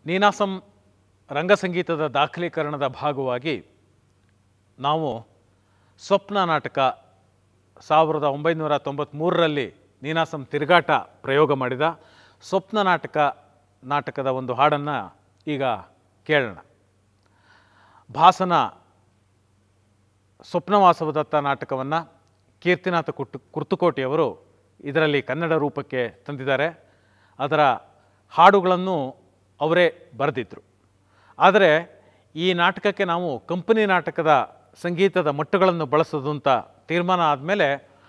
ನೀನಾಸಂ ರಂಗಸಂಗೀತದ ದಾಖಲೀಕರಣದ ಭಾಗವಾಗಿ ನಾವು ಸ್ವಪ್ನ ನಾಟಕ ಸಾವಿರದ ಒಂಬೈನೂರ ತೊಂಬತ್ತ್ಮೂರರಲ್ಲಿ ನೀನಾಸಂ ತಿರುಗಾಟ ಪ್ರಯೋಗ ಮಾಡಿದ ಸ್ವಪ್ನ ನಾಟಕ ನಾಟಕದ ಒಂದು ಹಾಡನ್ನು ಈಗ ಕೇಳೋಣ ಭಾಸನ ಸ್ವಪ್ನವಾಸವದತ್ತ ನಾಟಕವನ್ನು ಕೀರ್ತಿನಾಥ ಕುಟ್ಟು ಕುರ್ತುಕೋಟಿಯವರು ಇದರಲ್ಲಿ ಕನ್ನಡ ರೂಪಕ್ಕೆ ತಂದಿದ್ದಾರೆ ಅದರ ಹಾಡುಗಳನ್ನು ಅವರೇ ಬರೆದಿದ್ದರು ಆದರೆ ಈ ನಾಟಕಕ್ಕೆ ನಾವು ಕಂಪನಿ ನಾಟಕದ ಸಂಗೀತದ ಮಟ್ಟುಗಳನ್ನು ಬಳಸೋದು ಅಂತ ತೀರ್ಮಾನ ಆದಮೇಲೆ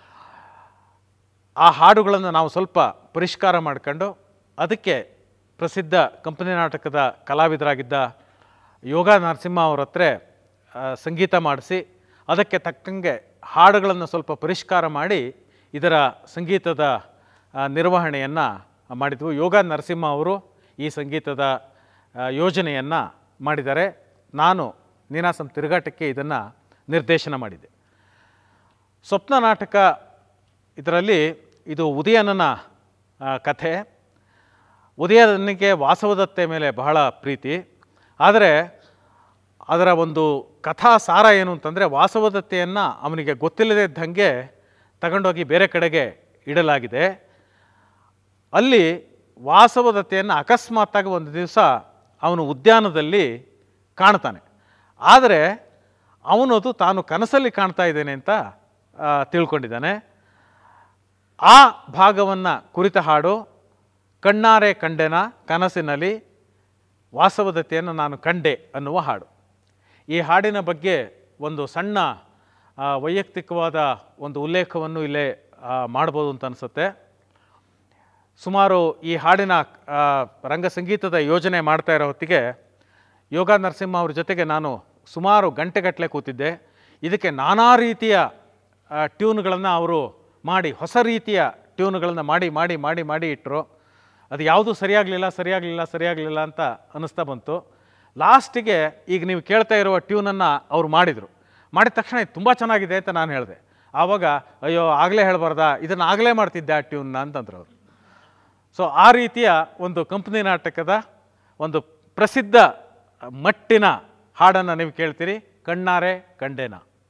ಆ ಹಾಡುಗಳನ್ನು ನಾವು ಸ್ವಲ್ಪ ಪರಿಷ್ಕಾರ ಮಾಡ್ಕೊಂಡು ಅದಕ್ಕೆ ಪ್ರಸಿದ್ಧ ಕಂಪನಿ ನಾಟಕದ ಕಲಾವಿದರಾಗಿದ್ದ ಯೋಗ ನರಸಿಂಹ ಅವ್ರ ಹತ್ರ ಆ, ಸಂಗೀತ ಮಾಡಿಸಿ ಅದಕ್ಕೆ ತಕ್ಕಂಗೆ ಹಾಡುಗಳನ್ನು ಸ್ವಲ್ಪ ಪರಿಷ್ಕಾರ ಮಾಡಿ ಇದರ ಸಂಗೀತದ ನಿರ್ವಹಣೆಯನ್ನು ಮಾಡಿದ್ವು ಯೋಗ ನರಸಿಂಹ ಅವರು ಈ ಸಂಗೀತದ ಯೋಜನೆಯನ್ನು ಮಾಡಿದ್ದಾರೆ ನಾನು ನೀನಾಸಂ ತಿರುಗಾಟಕ್ಕೆ ಇದನ್ನು ನಿರ್ದೇಶನ ಮಾಡಿದ್ದೆ ಸ್ವಪ್ನ ನಾಟಕ ಇದರಲ್ಲಿ ಇದು ಉದಯನನ ಆ, ಕಥೆ ಉದಯನಿಗೆ ವಾಸವದತ್ತೆ ಮೇಲೆ ಬಹಳ ಪ್ರೀತಿ ಆದರೆ ಅದರ ಒಂದು ಕಥಾ ಸಾರ ಏನು ಅಂತಂದರೆ ವಾಸವದತ್ತೆಯನ್ನು ಅವನಿಗೆ ಗೊತ್ತಿಲ್ಲದೇ ಇದ್ದಂಗೆ ತಗೊಂಡೋಗಿ ಬೇರೆ ಕಡೆಗೆ ಇಡಲಾಗಿದೆ ಅಲ್ಲಿ ವಾಸವದತ್ತೆಯನ್ನು ಅಕಸ್ಮಾತ್ತಾಗಿ ಒಂದು ದಿವಸ ಅವನು ಉದ್ಯಾನದಲ್ಲಿ ಕಾಣ್ತಾನೆ ಆದರೆ ಅವನದು ತಾನು ಕನಸಲ್ಲಿ ಕಾಣ್ತಾ ಇದ್ದೇನೆ ಅಂತ ಆ, ತಿಳ್ಕೊಂಡಿದ್ದಾನೆ ಆ ಭಾಗವನ್ನು ಕುರಿತ ಹಾಡು ಕಣ್ಣಾರೆ ಕಂಡೆನ ಕನಸಿನಲ್ಲಿ ವಾಸವದತ್ತೆಯನ್ನು ನಾನು ಕಂಡೆ ಅನ್ನುವ ಹಾಡು ಈ ಹಾಡಿನ ಬಗ್ಗೆ ಒಂದು ಸಣ್ಣ ಆ, ವೈಯಕ್ತಿಕವಾದ ಒಂದು ಉಲ್ಲೇಖವನ್ನು ಇಲ್ಲೇ ಆ, ಮಾಡ್ಬೋದು ಅಂತ ಅನಿಸುತ್ತೆ ಸುಮಾರು ಈ ಹಾಡಿನ ಆ, ರಂಗಸಂಗೀತದ ಯೋಜನೆ ಮಾಡ್ತಾ ಇರೋ ಹೊತ್ತಿಗೆ ಯೋಗ ನರಸಿಂಹ ಅವ್ರ ಜೊತೆಗೆ ನಾನು ಸುಮಾರು ಗಂಟೆಗಟ್ಟಲೆ ಕೂತಿದ್ದೆ ಇದಕ್ಕೆ ನಾನಾ ರೀತಿಯ ಟ್ಯೂನ್ಗಳನ್ನು ಅವರು ಮಾಡಿ ಹೊಸ ರೀತಿಯ ಟ್ಯೂನ್ಗಳನ್ನು ಮಾಡಿ ಮಾಡಿ ಮಾಡಿ ಮಾಡಿ ಇಟ್ಟರು ಅದು ಯಾವುದೂ ಸರಿಯಾಗಲಿಲ್ಲ ಸರಿಯಾಗಲಿಲ್ಲ ಸರಿಯಾಗಲಿಲ್ಲ ಅಂತ ಅನ್ನಿಸ್ತಾ ಬಂತು ಲಾಸ್ಟಿಗೆ ಈಗ ನೀವು ಕೇಳ್ತಾ ಇರುವ ಟ್ಯೂನನ್ನು ಅವ್ರು ಮಾಡಿದರು ಮಾಡಿದ ತಕ್ಷಣ ಇದು ತುಂಬ ಚೆನ್ನಾಗಿದೆ ಅಂತ ನಾನು ಹೇಳಿದೆ ಆವಾಗ ಅಯ್ಯೋ ಆಗಲೇ ಹೇಳಬಾರ್ದಾ ಇದನ್ನು ಆಗಲೇ ಮಾಡ್ತಿದ್ದೆ ಆ ಟ್ಯೂನ್ನ ಅಂತಂದ್ರು ಅವರು ಸೊ ಆ ರೀತಿಯ ಒಂದು ಕಂಪ್ನಿ ನಾಟಕದ ಒಂದು ಪ್ರಸಿದ್ಧ ಮಟ್ಟಿನ ಹಾಡನ್ನು ನೀವು ಕೇಳ್ತೀರಿ ಕಣ್ಣಾರೆ ಕಂಡೇನ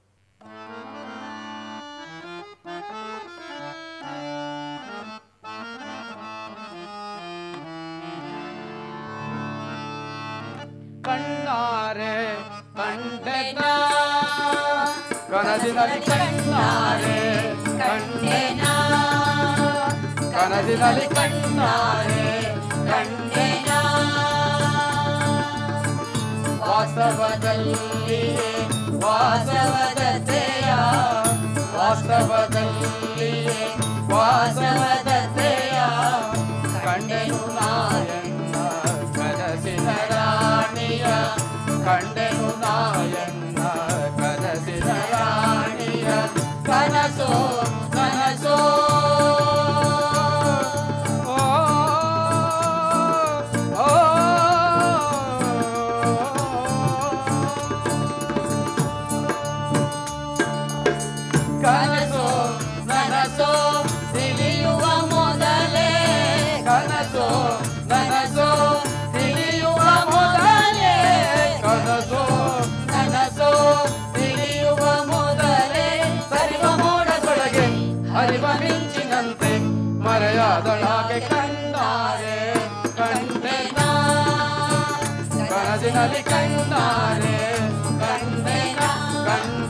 ಕಣ್ಣಾರೆ ಕಂಡೆನ ಕನಸಿನಲ್ಲಿ ಕಣ್ಣಾರೆ ಕಂಡೆನ ಕನಸಿನಲ್ಲಿ ಕಣ್ಣಾರೆ ಕಂಡೆನ ವಾಸ್ತವದಲ್ಲಿ ವಾಸವದತೆಯ ವಾಸ್ತವದಲ್ಲಿ ವಾಸವದತೆಯ ಕಂಡೆನು ನಾಯನ್ನ ಕನಸಿನ ರಾಣಿಯ ಕಂಡೆನು ನಾಯನ್ನ ಕನಸಿನ ರಾಣಿಯ ಕನಸೋ ಕನಸೋ ಓ, ಓ, ಕನಸೋ ನನಸೋ ತಿಳಿಯುವ ಮೊದಲೇ ಕನಸೋ ನನಸೋ ತಿಳಿಯುವ ಮೊದಲೇ ಕನಸೋ ನನಸೋ ತಿಳಿಯುವ ಮೊದಲೇ ಸರಿವ ಮೋಡದೊಳಗೆ ಹರಿವ ಮಿಂಚಿನಂತೆ ಮರೆಯಾದಳಾಗೆ ಕಂಡಾರೆ ಕಂಡೆನ ಕನಸಿನಲ್ಲಿ ಕಂಡಾರೆ ಕಂಡೆನ ಕಂಡ